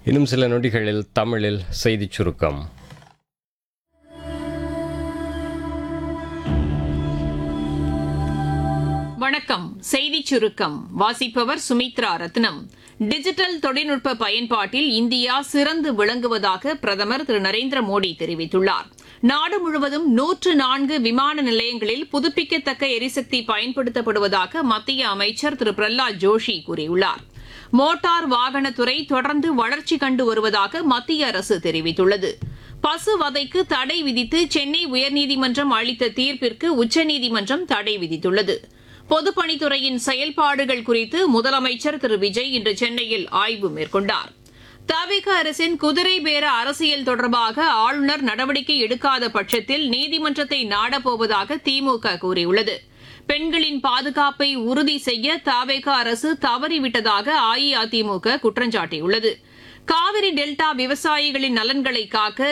இன்னும் சில நொடிகளில் தமிழில் செய்திச் சுருக்கம் வணக்கம் செய்திச் சுருக்கம் வாசிப்பவர் சுமித்ரா ரத்னம் டிஜிட்டல் தொழில்நுட்ப பயன்பாட்டில் இந்தியா சிறந்து விளங்குவதாக பிரதமர் திரு நரேந்திர மோடி தெரிவித்துள்ளார் நாடு முழுவதும் நூற்று நான்கு விமான நிலையங்களில் புதுப்பிக்கத்தக்க எரிசக்தி பயன்படுத்தப்படுவதாக மத்திய அமைச்சர் திரு பிரஹ்லாத் ஜோஷி கூறியுள்ளார் மோட்டார் வாகனத்துறை தொடர்ந்து வளர்ச்சி கண்டு வருவதாக மத்திய அரசு தெரிவித்துள்ளது பசுவதைக்கு தடை விதித்து சென்னை உயர்நீதிமன்றம் அளித்த தீர்ப்பிற்கு உச்சநீதிமன்றம் தடை விதித்துள்ளது பொதுப்பணித்துறையின் செயல்பாடுகள் குறித்து முதலமைச்சர் திரு விஜய் இன்று சென்னையில் ஆய்வு மேற்கொண்டார் தவிக அரசின் குதிரை பேர அரசியல் தொடர்பாக ஆளுநர் நடவடிக்கை எடுக்காத பட்சத்தில் நீதிமன்றத்தை நாடப்போவதாக திமுக கூறியுள்ளது பெண்களின் பாதுகாப்பை உறுதி செய்ய தவேக அரசு தவறிவிட்டதாக அஇஅதிமுக குற்றஞ்சாட்டியுள்ளது காவிரி டெல்டா விவசாயிகளின் நலன்களை காக்க